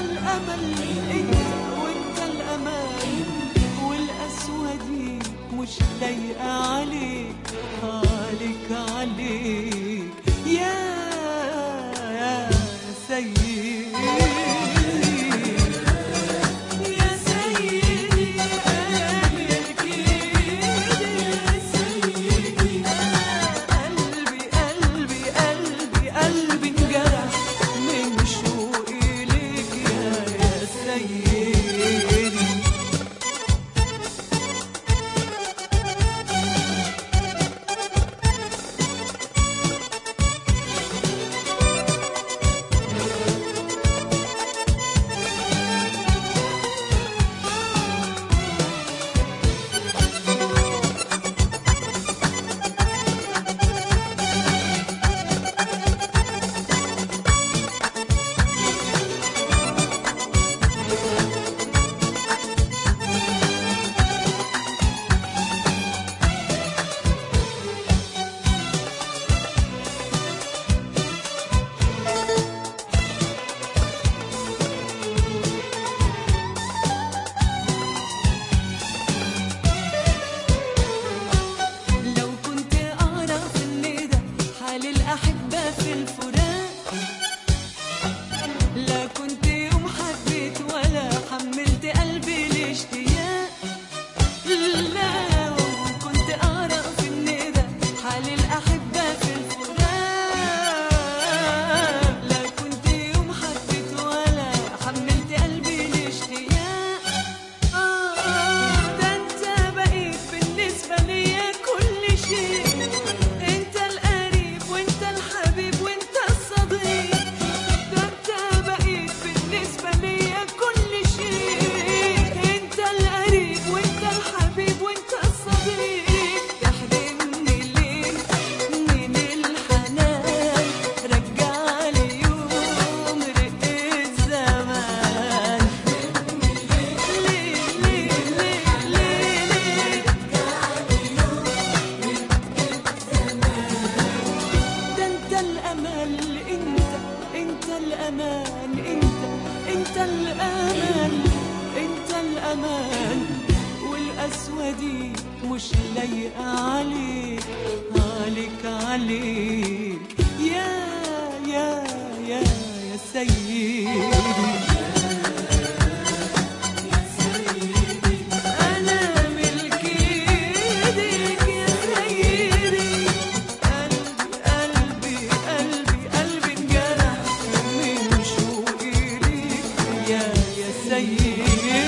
الامل انت وانت الامان والقسوه دي مش لايقه عليك عليك عليك يا يا سيدي يا سيدي قلبك يا سيدي قلبي قلبي قلبي قلبي انجرح من شوقي ليك يا يا سيدي لو كنت أعرف إن ده حال الأحبة في الفراق لا كنت يوم حبيت ولا حملت قلبي الاشتياق لو كنت أعرف إن ده حال الأحبة في الفراق لا كنت يوم حبيت ولا حملت قلبي الاشتياق آه ده أنت بقيت بالنسبة ليا كل شيء أنت القريب وأنت الحبيب وأنت الصديق ده أنت بقيت بالنسبة ليا كل شيء أنت القريب وأنت الحبيب وأنت الصديق تحرمني ليه من الحنان رجع لي يوم رق الزمان ليه ليه ليه ليه ده انت الامل انت انت الامان انت انت الامان انت الامان والقسوه دي مش لايقه عليك عليك عليك يا يا يا يا سيدي أنا ملك إيديك يا سيدي قلبي قلبي قلبي قلبي انجرح من شوقي ليك يا يا سيدي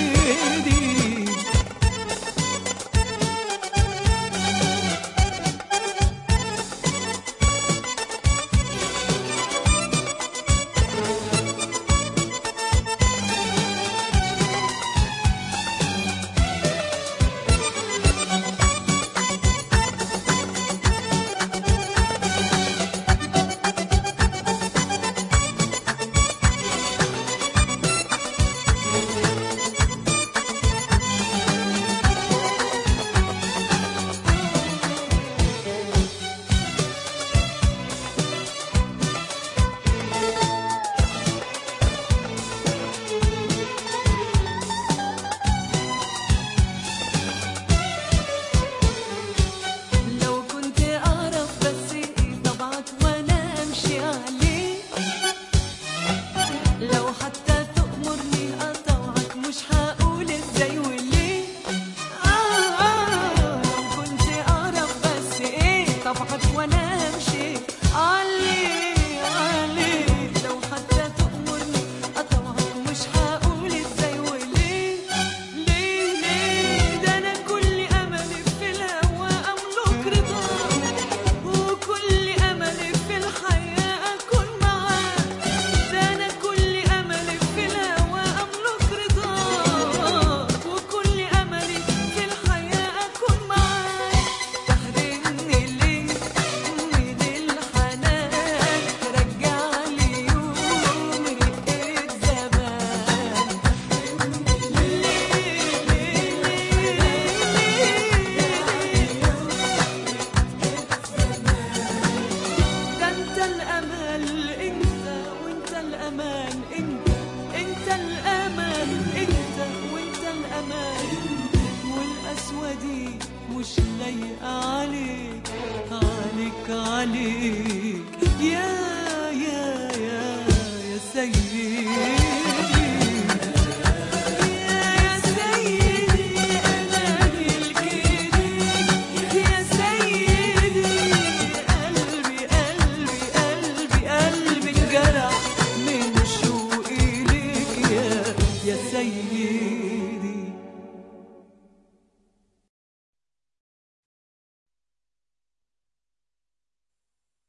لو كنت أعرف بس إيه طبعك وأنا أمشي عليه لو حتى تأمرني أطوعك مش هقول إزاي وليه آه آه لو كنت أعرف بس إيه طبعك وأنا أمشي عليه عليه لو حتى تأمرني أطوعك مش هقول إزاي وليه ليه ليه ده أنا كل أملي في الهوى أملك رضاك وكل أملي في الحياة أكون معاك ده أنا كل أملي في الهوى أملك رضاك امان والقسوة دي مش لايقة عليك عليك عليك يا يا يا يا سيدي يا سيدي أنا ملك إيديك يا سيدي قلبي قلبي قلبي قلبي انجرح من شوقي ليك يا يا سيدي